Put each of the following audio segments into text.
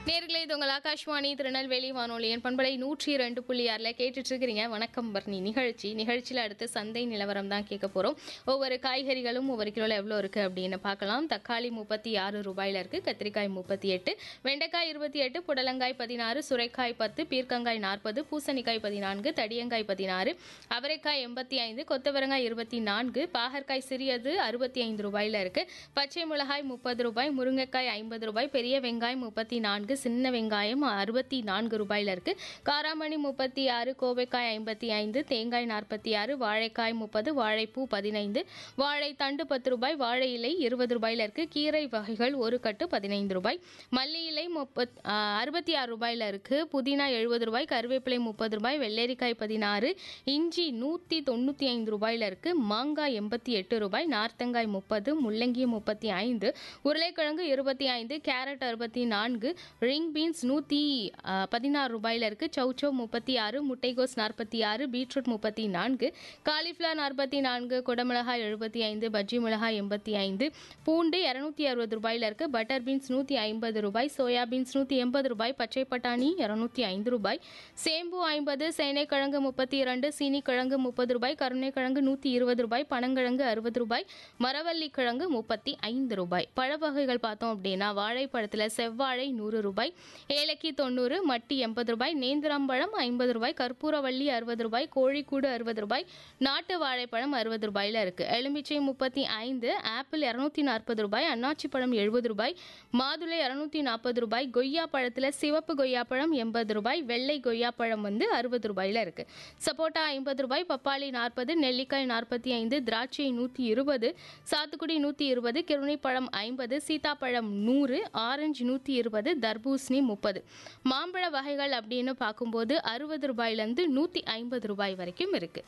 நேர்களே இது உங்கள் ஆகாஷ்வாணி திருநெல்வேலி வானொலியின் பண்பலை நூற்றி ரெண்டு புள்ளி ஆறில் கேட்டுட்டு இருக்கிறீங்க வணக்கம் பர்ணி நிகழ்ச்சி நிகழ்ச்சியில் அடுத்து சந்தை நிலவரம் தான் கேட்க போகிறோம் ஒவ்வொரு காய்கறிகளும் ஒவ்வொரு கிலோவில் எவ்வளோ இருக்குது அப்படின்னு பார்க்கலாம் தக்காளி முப்பத்தி ஆறு ரூபாயில் இருக்குது கத்திரிக்காய் முப்பத்தி எட்டு வெண்டைக்காய் இருபத்தி எட்டு புடலங்காய் பதினாறு சுரைக்காய் பத்து பீர்க்கங்காய் நாற்பது பூசணிக்காய் பதினான்கு தடியங்காய் பதினாறு அவரைக்காய் எண்பத்தி ஐந்து கொத்தவரங்காய் இருபத்தி நான்கு பாகற்காய் சிறியது அறுபத்தி ஐந்து ரூபாயில் இருக்குது பச்சை மிளகாய் முப்பது ரூபாய் முருங்கைக்காய் ஐம்பது ரூபாய் பெரிய வெங்காயம் முப்பத்தி நான்கு சின்ன வெங்காயம் அறுபத்தி நான்கு ரூபாயில் இருக்கு காராமணி முப்பத்தி ஆறு கோவைக்காய் ஐம்பத்தி ஐந்து தேங்காய் நாற்பத்தி ஆறு வாழைக்காய் முப்பது வாழைப்பூ பதினைந்து வாழை தண்டு பத்து ரூபாய் வாழை இலை இருபது ரூபாயில் இருக்கு கீரை வகைகள் ஒரு கட்டு பதினைந்து ரூபாய் மல்லி இலை முப்பத் அறுபத்தி ஆறு ரூபாயில் இருக்கு புதினா எழுபது ரூபாய் கருவேப்பிலை முப்பது ரூபாய் வெள்ளரிக்காய் பதினாறு இஞ்சி நூற்றி தொண்ணூற்றி ஐந்து ரூபாயில் இருக்கு மாங்காய் எண்பத்தி எட்டு ரூபாய் நார்த்தங்காய் முப்பது முள்ளங்கி முப்பத்தி ஐந்து உருளைக்கிழங்கு இருபத்தி ஐந்து கேரட் அறுபத்தி நான்கு ரிங் பீன்ஸ் நூற்றி பதினாறு ரூபாயில் இருக்கு சௌச்சோ முப்பத்தி ஆறு முட்டைகோஸ் நாற்பத்தி ஆறு பீட்ரூட் முப்பத்தி நான்கு காலிஃப்ளவர் நாற்பத்தி நான்கு குடமிளகாய் எழுபத்தி ஐந்து பஜ்ஜி மிளகாய் எண்பத்தி ஐந்து பூண்டு இரநூத்தி அறுபது ரூபாயில் இருக்கு பட்டர் பீன்ஸ் நூற்றி ஐம்பது ரூபாய் சோயா பீன்ஸ் நூற்றி எண்பது ரூபாய் பச்சை பட்டாணி இரநூத்தி ஐந்து ரூபாய் சேம்பு ஐம்பது சேனைக்கிழங்கு முப்பத்தி இரண்டு சீனிக்கிழங்கு முப்பது ரூபாய் கருணைக்கிழங்கு நூற்றி இருபது ரூபாய் பனங்கிழங்கு அறுபது ரூபாய் மரவள்ளி கிழங்கு முப்பத்தி ஐந்து ரூபாய் பழ வகைகள் பார்த்தோம் அப்படின்னா வாழைப்பழத்தில் செவ்வாழை நூறு ரூபாய் ஏலக்கி தொண்ணூறு மட்டி எண்பது ரூபாய் நேந்திரம்பழம் ஐம்பது ரூபாய் கற்பூரவள்ளி அறுபது ரூபாய் கோழிக்கூடு அறுபது ரூபாய் நாட்டு வாழைப்பழம் அறுபது ரூபாயில் இருக்கு எலுமிச்சை முப்பத்தி ஐந்து ஆப்பிள் இரநூத்தி நாற்பது ரூபாய் அன்னாச்சி பழம் எழுபது ரூபாய் மாதுளை இரநூத்தி நாற்பது ரூபாய் கொய்யா பழத்தில் சிவப்பு கொய்யா பழம் எண்பது ரூபாய் வெள்ளை கொய்யா பழம் வந்து அறுபது ரூபாயில் இருக்கு சப்போட்டா ஐம்பது ரூபாய் பப்பாளி நாற்பது நெல்லிக்காய் நாற்பத்தி ஐந்து திராட்சை நூற்றி இருபது சாத்துக்குடி நூற்றி இருபது கிருணிப்பழம் ஐம்பது சீதாப்பழம் நூறு ஆரஞ்சு நூற்றி இருபது தர்பூசணி முப்பது மாம்பழ வகைகள் அப்படின்னு பார்க்கும்போது அறுபது ரூபாயிலேருந்து நூற்றி ஐம்பது ரூபாய் வரைக்கும் இருக்கு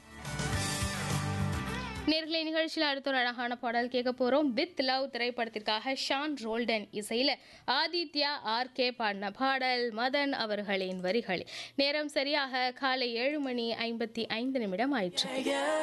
நேர்களை நிகழ்ச்சியில் அடுத்த ஒரு அழகான பாடல் கேட்க போகிறோம் வித் லவ் திரைப்படத்திற்காக ஷான் ரோல்டன் இசையில் ஆதித்யா ஆர் கே பாடின பாடல் மதன் அவர்களின் வரிகள் நேரம் சரியாக காலை ஏழு மணி ஐம்பத்தி ஐந்து நிமிடம் ஆயிற்று